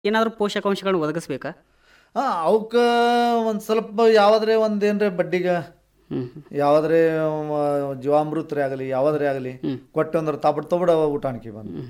ಏನಾದರೂ ಪೋಷಕಾಂಶಗಳನ್ನ ಒದಗಿಸ್ಬೇಕಾ ಹಾಂ ಅವಕ್ಕ ಒಂದು ಸ್ವಲ್ಪ ಯಾವ್ದ್ರೆ ಒಂದು ಏನ್ರೆ ಬಡ್ಡಿಗೆ ಹ್ಞೂ ಯಾವ್ದ್ರೆ ಜೀವಾಮೃತರೇ ಆಗಲಿ ಯಾವ್ದ್ರೆ ಆಗಲಿ ಕೊಟ್ಟು ಅಂದ್ರೆ ತಾಬಡ್ ತಬಡ ಊಟಾಣಿಕೆ ಬಂದು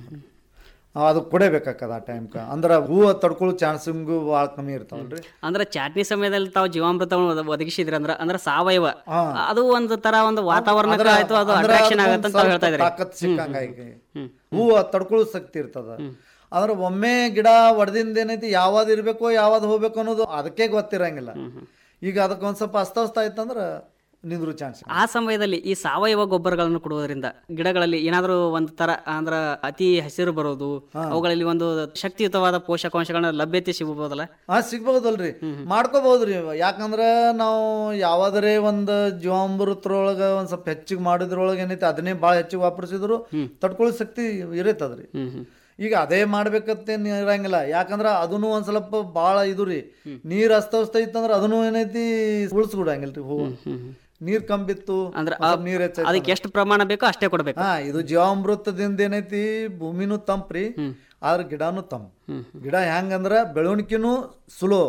ಅದು ಕೊಡೇಬೇಕಾಕದ ಆ ಟೈಮ್ಕ ಅಂದ್ರೆ ಹೂವು ತಡ್ಕೊಳ್ಳೋ ಚಾನ್ಸಿಂಗು ಭಾಳ ಕಮ್ಮಿ ಇರ್ತಾವಲ್ರಿ ಅಂದ್ರೆ ಚಾಟ್ನಿ ಸಮಯದಲ್ಲಿ ತಾವು ಜೀವಾಮೃತವನ್ನು ಒದ- ಒದಗಿಸಿದ್ರಿ ಅಂದ್ರೆ ಅಂದ್ರೆ ಸಾವಯವ ಹಾ. ಅದು ಒಂದು ತರ ಒಂದು ವಾತಾವರಣಕ್ಕೆ ಆಯ್ತು ಅದು ಅಂದ್ರೆ ಅಟ್ರಾಕ್ಷನ್ ಅದಕ್ಕೊಂದ್ ಆಗತ್ತೆ ಅಂತ ತಾವು ಹೇಳ್ತಾ ಸ್ವಲ್ಪ ಇದ್ರಿ ತಾಕತ್ ಸಿಕ್ಕಂಗಾಗಿ ಹೂವು ತಡ್ಕೊಳ್ಳೋ ಶಕ್ತಿ ಇರ್ತದ ಆದ್ರೆ ಒಮ್ಮೆ ಗಿಡ ಒಡೆದಿಂದ ಏನೈತಿ ಯಾವ್ದು ಇರ್ಬೇಕು ಯಾವ್ದು ಹೋಗ್ಬೇಕು ಅನ್ನೋದು ಅದಕ್ಕೆ ಗೊತ್ತಿರಂಗಿಲ್ಲ ಈಗ ಅದಕ್ಕೆ ಒಂದ್ ಸ್ವಲ್ಪ ಅಸ್ತವ್ಯಸ್ತ ಆಯ್ತಂದ್ರ ನಿಂದ್ರು ಚಾನ್ಸ್ ಆ ಸಮಯದಲ್ಲಿ ಈ ಸಾವಯವ ಗೊಬ್ಬರಗಳನ್ನು ಕೊಡುವುದರಿಂದ ಗಿಡಗಳಲ್ಲಿ ಏನಾದರೂ ಒಂದು ತರ ಅಂದ್ರ ಅತಿ ಹಸಿರು ಬರೋದು ಅವುಗಳಲ್ಲಿ ಒಂದು ಶಕ್ತಿಯುತವಾದ ಪೋಷಕಾಂಶಗಳನ್ನ ಲಭ್ಯತೆ ಸಿಗಬಹುದಲ್ಲ ಹಾ ಸಿಗ್ಬಹುದಲ್ರಿ ಮಾಡ್ಕೋಬಹುದ್ರಿ ಯಾಕಂದ್ರ ನಾವು ಯಾವಾದರೆ ಒಂದು ಜೀವಾಮೃತರೊಳಗ ಒಂದ್ ಸ್ವಲ್ಪ ಹೆಚ್ಚಿಗೆ ಮಾಡಿದ್ರೊಳಗೆ ಏನೈತಿ ಅದನ್ನೇ ಭಾಳ ಹೆಚ್ಚಿಗೆ ವಾಪರಿಸಿದ್ರು ತಡ್ಕೊಳ್ಳೋ ಶಕ್ತಿ ಇರತ್ತದ್ರಿ ಈಗ ಅದೇ ಮಾಡ್ಬೇಕತ್ತೇನ್ ಇರಂಗಿಲ್ಲ ಯಾಕಂದ್ರ ಅದನ್ನು ಒಂದ್ ಸ್ವಲ್ಪ ಭಾಳ ಇದು ರೀ ನೀರ್ ಅಸ್ತವ್ಯಸ್ತ ಇತ್ತಂದ್ರ ಅದನ್ನು ಏನೈತಿ ಉಳಿಸ್ಬಿಡಂಗಿಲ್ರಿ ಹೂವು ನೀರ್ ಕಂಬಿತ್ತು ಅಂದ್ರೆ ಒಂದ್ ಸ್ವಲ್ಪ ನೀರ್ ಹೆಚ್ಚೈತಿ ಅದಕ್ಕೆ ಎಷ್ಟು ಪ್ರಮಾಣ ಬೇಕೋ ಅಷ್ಟೇ ಕೊಡಬೇಕು ಹಾ ಇದು ಜೀವಾಮೃತದಿಂದ ಏನೈತಿ ಭೂಮಿನೂ ತಂಪ್ರಿ ಆದ್ರ ಗಿಡನೂ ತಂಪ್ ಗಿಡ ಹೆಂಗಂದ್ರ ಬೆಳವಣಿಗೆನೂ ಸುಲೋ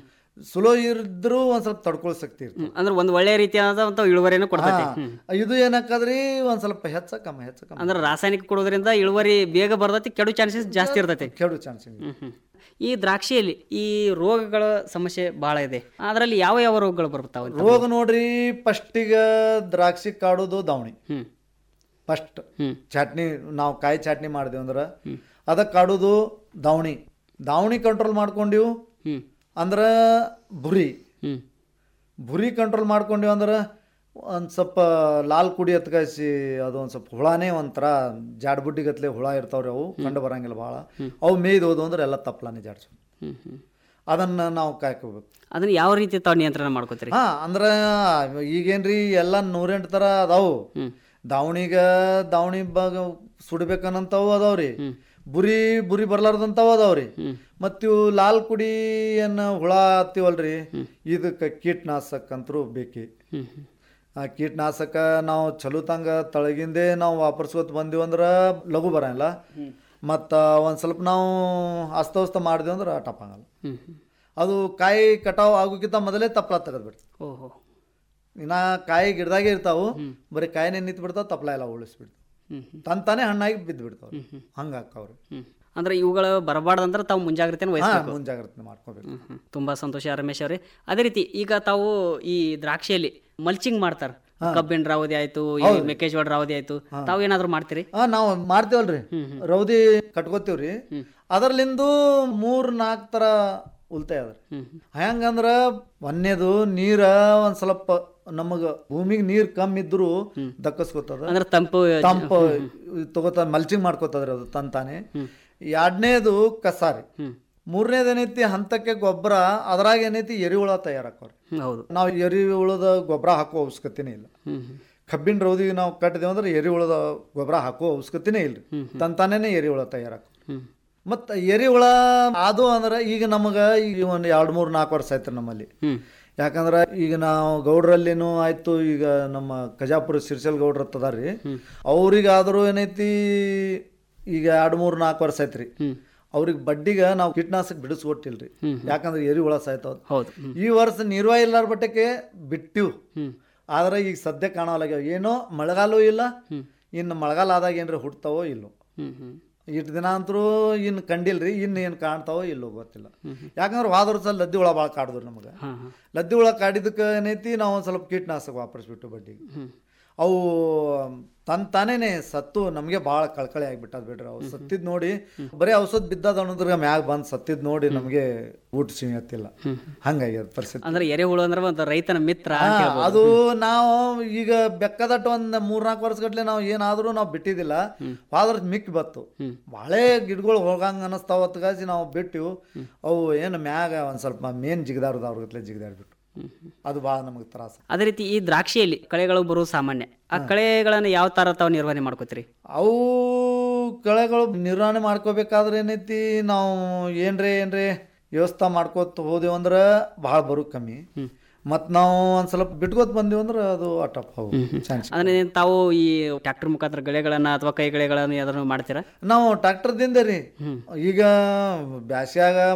ಸುಲೋ ಇದ್ರು ಒಂದ್ ಸ್ವಲ್ಪ ತಡ್ಕೊಳ್ಳೋ ಶಕ್ತಿ ಇರ್ತದೆ ಅಂದ್ರೆ ಒಂದು ಒಳ್ಳೆಯ ರೀತಿಯಾದಂತ ಇಳುವರಿಯನ್ನು ಕೊಡ್ತೈತಿ ಹಾ, ಇದು ಏನಾಕದ್ರಿ ಒಂದ್ ಸ್ವಲ್ಪ ಹೆಚ್ಚ ಕಮ್ಮಿ ಹೆಚ್ಚ ಕಮ್ಮಿ ಅಂದ್ರೆ ರಾಸಾಯನಿಕ ಕೊಡೋದ್ರಿಂದ ಇಳುವರಿ ಬೇಗ ಬರ್ತೈತಿ ಕೆಡು ಚಾನ್ಸಸ್ ಜಾಸ್ತಿ ಇರ್ತೈತಿ ಕೆಡು ಚಾನ್ಸ್ ಹ್ಮ್, ಹ್ಮ್. ಈ ದ್ರಾಕ್ಷಿಯಲ್ಲಿ ಈ ರೋಗಗಳ ಸಮಸ್ಯೆ ಬಹಳ ಇದೆ ಅದರಲ್ಲಿ ಯಾವ ಯಾವ ರೋಗಗಳು ಬರ್ತಾವ ರೋಗ ನೋಡ್ರಿ ಫಸ್ಟಿಗ ದ್ರಾಕ್ಷಿ ಕಾಡೋದು ದಾವಣಿ ಹ್ಮ್ ಫಸ್ಟ್ ಹ್ಮ್ ಚಟ್ನಿ ನಾವು ಕಾಯಿ ಚಟ್ನಿ ಮಾಡಿದೆವು ಅಂದ್ರೆ ಅದಕ್ಕೆ ಕಾಡೋದು ದಾವಣಿ ದಾವಣಿ ಕಂಟ್ರೋಲ್ ಮಾಡ್ಕೊಂಡಿವು ಹ್ಮ್ ಅಂದ್ರ ಬುರಿ ಹ್ಮ್ ಬುರಿ ಕಂಟ್ರೋಲ್ ಮಾಡ್ಕೊಂಡಿವಿ ಅಂದ್ರೆ ಒಂದು ಸ್ವಲ್ಪ ಲಾಲ್ ಕುಡಿ ಎತ್ಕಾಯಿಸಿ ಅದು ಒಂದು ಸ್ವಲ್ಪ ಹುಳಾನೇ ಒಂಥರ ಜಾಡ್ ಬುಡ್ಡಿಗತ್ಲೆ ಹುಳ ಇರ್ತಾವ್ರಿ ಅವು ಕಂಡು ಬರಂಗಿಲ್ಲ ಭಾಳ ಅವು ಮೇಯ್ದು ಹೋದು ಅಂದ್ರೆ ಎಲ್ಲ ತಪ್ಪಲಾನೆ ಜಾಡ್ಸು ಹ್ಮ್ ಹ್ಮ್ ಅದನ್ನು ನಾವು ಕಾಯ್ಕೋಬೇಕು ಅದನ್ನ ಯಾವ ರೀತಿ ತಾವು ನಿಯಂತ್ರಣ ಮಾಡ್ಕೋತೀರಿ ಹಾಂ ಅಂದ್ರೆ ಈಗೇನ್ರಿ ಎಲ್ಲ ನೂರೆಂಟು ಥರ ಅದಾವು ಹ್ಮ್ ದಾವಣಿಗ ದಾವಣಿ ಬಾಗ ಸುಡ್ಬೇಕನ್ನಂಥವು ಅದಾವ್ರಿ ಬುರಿ ಬುರಿ ಬರ್ಲಾರ್ದಂಥವು ಅದಾವ್ರಿ ಮತ್ತು ಇವು ಲಾಲ್ ಕುಡಿ ಏನು ಹುಳ ಹತ್ತಿವಲ್ರಿ ಇದಕ್ಕೆ ಕೀಟನಾಶಕ ಅಂತರೂ ಬೇಕೇ ಹ್ಮ್ ಹ್ಮ್ ಆ ಕೀಟನಾಶಕ ನಾವು ಚಲೋತಂಗ ತಳಗಿಂದೇ ನಾವು ವಾಪರ್ಸ್ಕೊತ ಬಂದೀವಿ ಅಂದ್ರೆ ಲಘು ಬರಂಗಿಲ್ಲ ಮತ್ತು ಒಂದು ಸ್ವಲ್ಪ ನಾವು ಅಸ್ತವ್ಯಸ್ತ ಮಾಡಿದ್ವಿ ಅಂದ್ರೆ ಟಪಾಗಲ್ಲ ಹ್ಮ್ ಹ್ಮ್ ಅದು ಕಾಯಿ ಕಟಾವು ಆಗೋಕ್ಕಿಂತ ಮೊದಲೇ ತಪ್ಪಲ ತೆಗೆದ್ಬಿಡ್ತು ಓಹೋ ಇನ್ನ ಕಾಯಿ ಗಿಡದಾಗೆ ಇರ್ತಾವು ಬರೀ ಕಾಯಿನೇ ನಿಂತು ಬಿಡ್ತಾವ ತಪ್ಪಲ ಎಲ್ಲ ಉಳಿಸ್ಬಿಡ್ತಾವ ಹ್ಮ್ ಹ್ಮ್ ತಂತಾನೆ ಹಣ್ಣಾಗಿ ಬಿದ್ದು ಬಿಡ್ತಾವ್ರಿ ಹಂಗೆ ಹಾಕವ್ರಿ ಹ್ಮ್ ಅಂದ್ರೆ ಇವುಗಳು ಬರಬಾರ್ದಂದ್ರೆ ತಾವು ಮುಂಜಾಗ್ರತೆಯನ್ನು ಹಾ ವಹಿಸ್ಬೇಕು ಮುಂಜಾಗ್ರತೆ ಮಾಡ್ಕೋಬೇಕು ಹ್ಮ್ ಹ್ಮ್. ತುಂಬಾ ಸಂತೋಷ ರಮೇಶ್ ಅವರೇ ಅದೇ ರೀತಿ ಈಗ ತಾವು ಈ ದ್ರಾಕ್ಷಿಯಲ್ಲಿ ಮಲ್ಚಿಂಗ್ ಮಾಡ್ತಾರ ಕಬ್ಬಿನ ರಾವದಿ ಆಯ್ತು ಈ ಮೆಕ್ಕೆಜೋಳ ರಾವದಿ ಆಯ್ತು ತಾವು ಏನಾದ್ರು ಮಾಡ್ತೀರಿ ಹಾ ನಾವು ಮಾಡ್ತೇವಲ್ರಿ ರೌದಿ ಕಟ್ಕೋತೀವ್ರಿ ಅದರ್ಲಿಂದು ಮೂರ್ ನಾಲ್ಕು ತರ ಉಲ್ತಾಯ ಅದ್ರಿ ಹ್ಮ್ ಹೆಂಗಂದ್ರ ಒಂದೇದು ನೀರ ಒಂದ್ ಸ್ವಲ್ಪ ನಮಗ ಭೂಮಿಗೆ ನೀರ್ ಕಮ್ಮಿ ಇದ್ರು ದಕ್ಕಸ್ಕೊತದ ಅಂದ್ರೆ ತಂಪು ತಂಪ ತಗೋತ ಮಲ್ಚಿಂಗ್ ಮಾಡ್ಕೋತದ್ರಿ ಅದು ತಂತಾನೆ ಎರಡನೇದು ಕಸಾರಿ ಹ್ಮ್ ಮೂರನೇದು ಏನೈತಿ ಹಂತಕ್ಕೆ ಗೊಬ್ಬರ ಅದ್ರಾಗ ಏನೈತಿ ಎರಿಹುಳ ತಯಾರಾಕವ್ರಿ ಹ್ಮ್, ಹೌದು ನಾವು ಎರಿಹುಳದ ಗೊಬ್ಬರ ಹಾಕೋ ಅವಶ್ಯಕತೆನೇ ಇಲ್ಲ ಹ್ಮ್ ಹ್ಮ್ ಕಬ್ಬಿನ ರೌದಿಗೆ ನಾವು ಕಟ್ಟಿದೇವು ಅಂದ್ರೆ ಎರಿಹುಳದ ಗೊಬ್ಬರ ಹಾಕೋ ಅವಶ್ಯಕತೆನೇ ಇಲ್ರಿ ತಂತಾನೇ ಎರಿಹುಳ ತಯಾರಾಕ ಹ್ಮ್ ಮತ್ತು ಎರಿಹುಳ ಅದು ಅಂದ್ರೆ ಈಗ ನಮಗೆ ಈಗ ಒಂದು ಎರಡು ಮೂರು ನಾಲ್ಕು ವರ್ಷ ಆಯ್ತು ನಮ್ಮಲ್ಲಿ ಹ್ಮ್ ಯಾಕಂದ್ರೆ ಈಗ ನಾವು ಗೌಡ್ರಲ್ಲಿನೂ ಆಯ್ತು ಈಗ ನಮ್ಮ ಕಜಾಪುರ ಸಿರ್ಸಲ್ ಗೌಡ್ರ ಅದಾರ್ರಿ ಅವ್ರಿಗಾದರೂ ಏನೈತಿ ಈಗ ಎರಡು ಮೂರು ನಾಲ್ಕು ವರ್ಷ ಆಯ್ತು ರೀ ಹ್ಮ್ ಅವ್ರಿಗೆ ಬಡ್ಡಿಗೆ ನಾವು ಕೀಟನಾಶಕ ಬಿಡಿಸ್ಕೊಟ್ಟಿಲ್ರಿ ಯಾಕಂದ್ರೆ ಎರಿಹುಳ ಸಾಯ್ತಾವ ಹೌದು ಹ್ಮ್ ಈ ವರ್ಷ ನಿರ್ವಾಹ ಇಲ್ಲಾರ ಬಟ್ಟಕ್ಕೆ ಬಿಟ್ಟಿವ್ ಹ್ಮ್ ಆದ್ರೆ ಈಗ ಸದ್ಯ ಕಾಣಲಾಗ್ಯಾವ ಏನೋ ಮಳೆಗಾಲೂ ಇಲ್ಲ ಇನ್ನು ಮಳೆಗಾಲ ಆದಾಗ ಏನ್ರಿ ಹುಡ್ತಾವೋ ಇಲ್ಲೋ ಹ್ಮ್ ಹ್ಮ್ ಇಷ್ಟು ದಿನ ಅಂತರೂ ಇನ್ನು ಕಂಡಿಲ್ರಿ ಇನ್ನು ಏನು ಕಾಣ್ತಾವೋ ಇಲ್ಲೋ ಗೊತ್ತಿಲ್ಲ ಯಾಕಂದ್ರೆ ಹೋದ ವರ್ಷ ಲದ್ದಿ ಹುಳ ಭಾಳ ಕಾಡಿದ್ರು ನಮಗೆ ಹಾ ಹಾ ಲದ್ದಿ ಹುಳ ಕಾಡಿದಕ್ಕೆ ಏನೈತಿ ನಾವು ಒಂದು ಸ್ವಲ್ಪ ಕೀಟನಾಶಕ ವಾಪರಿಸ್ಬಿಟ್ಟು ಬಡ್ಡಿಗೆ ಹ್ಮ್ ಅವು ತನ್ ತಾನೇನೆ ಸತ್ತು ನಮಗೆ ಭಾಳ ಕಳ್ಕಳಿ ಆಗಿಬಿಟ್ಟದ್ ಬಿಡ್ರಿ ಅವು ಸತ್ತಿದ್ ನೋಡಿ ಬರೀ ಔಷಧ ಬಿದ್ದದ ಅನ್ನೋದ್ರ ಮ್ಯಾಗ ಬಂದು ಸತ್ತಿದ್ ನೋಡಿ ನಮಗೆ ಊಟ ಸಿಗತ್ತಿಲ್ಲ ಹಂಗಾಗ್ಯದ ಪರಿಸ್ಥಿತಿ ಅಂದ್ರೆ ಎರೆಹುಳು ಅಂದ್ರೆ ಒಂದು ರೈತನ ಮಿತ್ರ ಅಂತ ಹಾ, ಹೇಳ್ಬೋದು. ಅದು ನಾವು ಈಗ ಬೆಕ್ಕದಟ್ಟು ಒಂದ್ ಮೂರ್ನಾಲ್ಕು ವರ್ಷಗಟ್ಲೆ ನಾವು ಏನಾದ್ರೂ ನಾವು ಬಿಟ್ಟಿದ್ದಿಲ್ಲ ಆದ್ರ ಮಿಕ್ಕಿ ಬತ್ತು ಬಾಳೆ ಗಿಡಗಳು ಹೋಗಂಗ ಅನಸ್ತಾವ ಹೊತ್ಗಾಸಿ ನಾವು ಬಿಟ್ಟಿವು ಅವು ಏನು ಮ್ಯಾಗ ಒಂದ್ ಸ್ವಲ್ಪ ಮೇನ್ ಜಿಗದಾರ್ದ ಅವ್ರ ಗತ್ಲೆ ಜಿಗದಾಡ್ಬಿಟ್ಟು ಅದು ಭಾಳ ನಮಗೆ ತ್ರಾಸ ಅದೇ ರೀತಿ ಈ ದ್ರಾಕ್ಷಿಯಲ್ಲಿ ಕಳೆಗಳು ಬರುವುದು ಸಾಮಾನ್ಯ ಆ ಕಳೆಗಳನ್ನು ಯಾವ ತರ ತಾವು ನಿರ್ವಹಣೆ ಮಾಡ್ಕೋತೀರಿ ಅವು ಕಳೆಗಳು ನಿರ್ವಹಣೆ ಮಾಡ್ಕೋಬೇಕಾದ್ರೆ ಏನೈತಿ ನಾವು ಏನ್ರೇ ಏನ್ರೇ ವ್ಯವಸ್ಥೆ ಮಾಡ್ಕೋತ ಹೋದೆವು ಅಂದ್ರೆ ಭಾಳ ಬರೋ ಕಮ್ಮಿ ಮತ್ತು ನಾವು ಒಂದು ಸ್ವಲ್ಪ ಬಿಟ್ಕೋತ ಬಂದೀವಿ ಅಂದ್ರೆ ಅದು ಅಟಪ್ ಹೋಗು ಚಾನ್ಸ್ ಅಂದ್ರೆ ತಾವು ಈ ಟ್ರ್ಯಾಕ್ಟರ್ ಮುಖಾಂತರ ಗಳೆಗಳನ್ನ ಅಥವಾ ಕೈ ಗಳೆಗಳನ್ನ ಯಾವ್ದಾದ್ರು ಮಾಡ್ತೀರಾ ನಾವು ಟ್ರ್ಯಾಕ್ಟರ್ದಿಂದ ರೀ ಈಗ ಬ್ಯಾಸ್ಯಾಗ